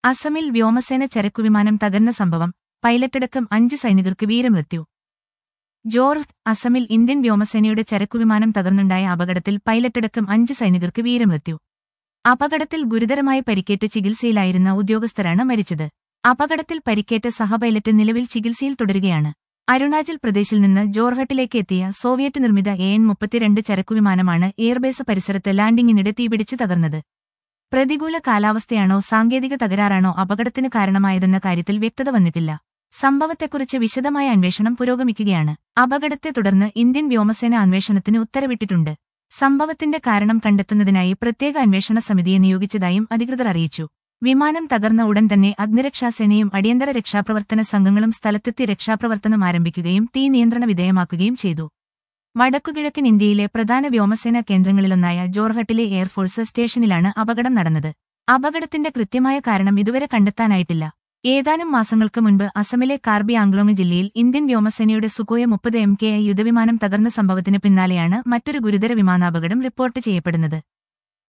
അസമിൽ വ്യോമസേന ചരക്കുവിമാനം തകർന്ന സംഭവം പൈലറ്റടക്കം അഞ്ച് സൈനികർക്ക് വീരമൃത്യു ജോർഹ് അസമിൽ ഇന്ത്യൻ വ്യോമസേനയുടെ ചരക്കുവിമാനം തകർന്നുണ്ടായ അപകടത്തിൽ പൈലറ്റടക്കം അഞ്ച് സൈനികർക്ക് വീരമൃത്യു അപകടത്തിൽ ഗുരുതരമായി പരിക്കേറ്റ് ചികിത്സയിലായിരുന്ന ഉദ്യോഗസ്ഥരാണ് മരിച്ചത് അപകടത്തിൽ പരിക്കേറ്റ സഹപൈലറ്റ് നിലവിൽ ചികിത്സയിൽ തുടരുകയാണ് അരുണാചൽ പ്രദേശിൽ നിന്ന് ജോർഹട്ടിലേക്ക് എത്തിയ സോവിയറ്റ് നിർമ്മിത എ എൻ മുപ്പത്തിരണ്ട് ചരക്കുവിമാനമാണ് എയർബേസ് പരിസരത്ത് ലാൻഡിംഗിനിടെ തീപിടിച്ച് തകർന്നത് പ്രതികൂല കാലാവസ്ഥയാണോ സാങ്കേതിക തകരാറാണോ അപകടത്തിന് കാരണമായതെന്ന കാര്യത്തിൽ വ്യക്തത വന്നിട്ടില്ല സംഭവത്തെക്കുറിച്ച് വിശദമായ അന്വേഷണം പുരോഗമിക്കുകയാണ് അപകടത്തെ തുടർന്ന് ഇന്ത്യൻ വ്യോമസേന അന്വേഷണത്തിന് ഉത്തരവിട്ടിട്ടുണ്ട് സംഭവത്തിന്റെ കാരണം കണ്ടെത്തുന്നതിനായി പ്രത്യേക അന്വേഷണ സമിതിയെ നിയോഗിച്ചതായും അധികൃതർ അറിയിച്ചു വിമാനം തകർന്ന ഉടൻ തന്നെ അഗ്നിരക്ഷാസേനയും അടിയന്തര രക്ഷാപ്രവർത്തന സംഘങ്ങളും സ്ഥലത്തെത്തി രക്ഷാപ്രവർത്തനം ആരംഭിക്കുകയും തീ നിയന്ത്രണ വിധേയമാക്കുകയും ചെയ്തു വടക്കുകിഴക്കൻ ഇന്ത്യയിലെ പ്രധാന വ്യോമസേനാ കേന്ദ്രങ്ങളിലൊന്നായ ജോർഹട്ടിലെ എയർഫോഴ്സ് സ്റ്റേഷനിലാണ് അപകടം നടന്നത് അപകടത്തിന്റെ കൃത്യമായ കാരണം ഇതുവരെ കണ്ടെത്താനായിട്ടില്ല ഏതാനും മാസങ്ങൾക്ക് മുൻപ് അസമിലെ കാർബി ആംഗ്ലോങ് ജില്ലയിൽ ഇന്ത്യൻ വ്യോമസേനയുടെ സുഖോയ മുപ്പത് എം കെ ഐ യുദ്ധവിമാനം തകർന്ന സംഭവത്തിന് പിന്നാലെയാണ് മറ്റൊരു ഗുരുതര വിമാനാപകടം റിപ്പോർട്ട് ചെയ്യപ്പെടുന്നത്